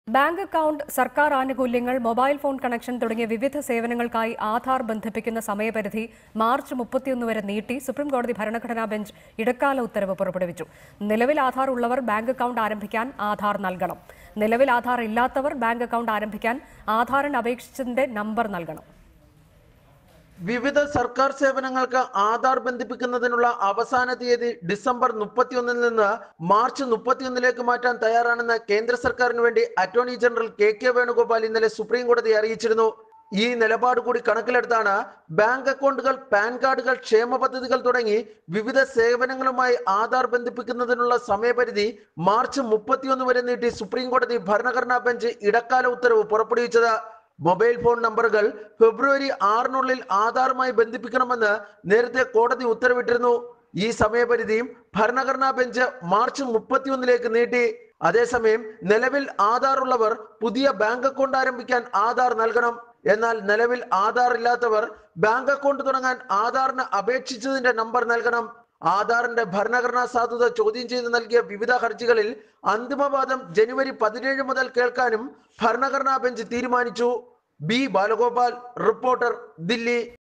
bank account സർക്കാർ ആനുകൂല്യങ്ങൾ mobile phone connection തുടങ്ങിയ വിവിധ സേവനങ്ങൾക്കായി ആധാർ ബന്ധിപ്പിക്കുന്ന സമയപരിധി മാർച്ച് മുപ്പത്തിയൊന്ന് വരെ നീട്ടി സുപ്രീംകോടതി ഭരണഘടനാ ബെഞ്ച് ഇടക്കാല ഉത്തരവ് പുറപ്പെടുവിച്ചു നിലവിൽ ആധാർ ഉള്ളവർ ബാങ്ക് അക്കൗണ്ട് ആരംഭിക്കാൻ ആധാർ നൽകണം നിലവിൽ ആധാർ ഇല്ലാത്തവർ ബാങ്ക് അക്കൗണ്ട് ആരംഭിക്കാൻ ആധാറിന് അപേക്ഷിച്ചതിന്റെ നമ്പർ നൽകണം വിവിധ സർക്കാർ സേവനങ്ങൾക്ക് ആധാർ ബന്ധിപ്പിക്കുന്നതിനുള്ള അവസാന തീയതി ഡിസംബർ മുപ്പത്തിയൊന്നിൽ നിന്ന് മാർച്ച് മുപ്പത്തിയൊന്നിലേക്ക് മാറ്റാൻ തയ്യാറാണെന്ന് കേന്ദ്ര സർക്കാരിന് വേണ്ടി attorney general K K Venugopal ഇന്നലെ സുപ്രീം കോടതിയെ അറിയിച്ചിരുന്നു ഈ നിലപാട് കൂടി കണക്കിലെടുത്താണ് ബാങ്ക് അക്കൗണ്ടുകൾ പാൻ കാർഡുകൾ ക്ഷേമ പദ്ധതികൾ തുടങ്ങി വിവിധ സേവനങ്ങളുമായി ആധാർ ബന്ധിപ്പിക്കുന്നതിനുള്ള സമയപരിധി മാർച്ച് മുപ്പത്തിയൊന്ന് വരെ നീട്ടി സുപ്രീം കോടതി ഭരണഘടനാ ബെഞ്ച് ഇടക്കാല ഉത്തരവ് പുറപ്പെടുവിച്ചത് മൊബൈൽ ഫോൺ നമ്പറുകൾ ഫെബ്രുവരി ആറിനുള്ളിൽ ആധാറുമായി ബന്ധിപ്പിക്കണമെന്ന് നേരത്തെ കോടതി ഉത്തരവിട്ടിരുന്നു ഈ സമയപരിധിയും ഭരണഘടനാ ബെഞ്ച് മാർച്ച് മുപ്പത്തിയൊന്നിലേക്ക് നീട്ടി അതേസമയം നിലവിൽ ആധാർ ഉള്ളവർ പുതിയ ബാങ്ക് അക്കൗണ്ട് ആരംഭിക്കാൻ ആധാർ നൽകണം എന്നാൽ നിലവിൽ ആധാർ ഇല്ലാത്തവർ ബാങ്ക് അക്കൗണ്ട് തുടങ്ങാൻ ആധാറിന് അപേക്ഷിച്ചതിന്റെ നമ്പർ നൽകണം ആധാറിന്റെ ഭരണഘടനാ സാധുത ചോദ്യം ചെയ്ത് നൽകിയ വിവിധ ഹർജികളിൽ അന്തിമവാദം ജനുവരി പതിനേഴ് മുതൽ കേൾക്കാനും ഭരണഘടനാ ബെഞ്ച് തീരുമാനിച്ചു ബി ബാലഗോപാൽ റിപ്പോർട്ടർ ദില്ലി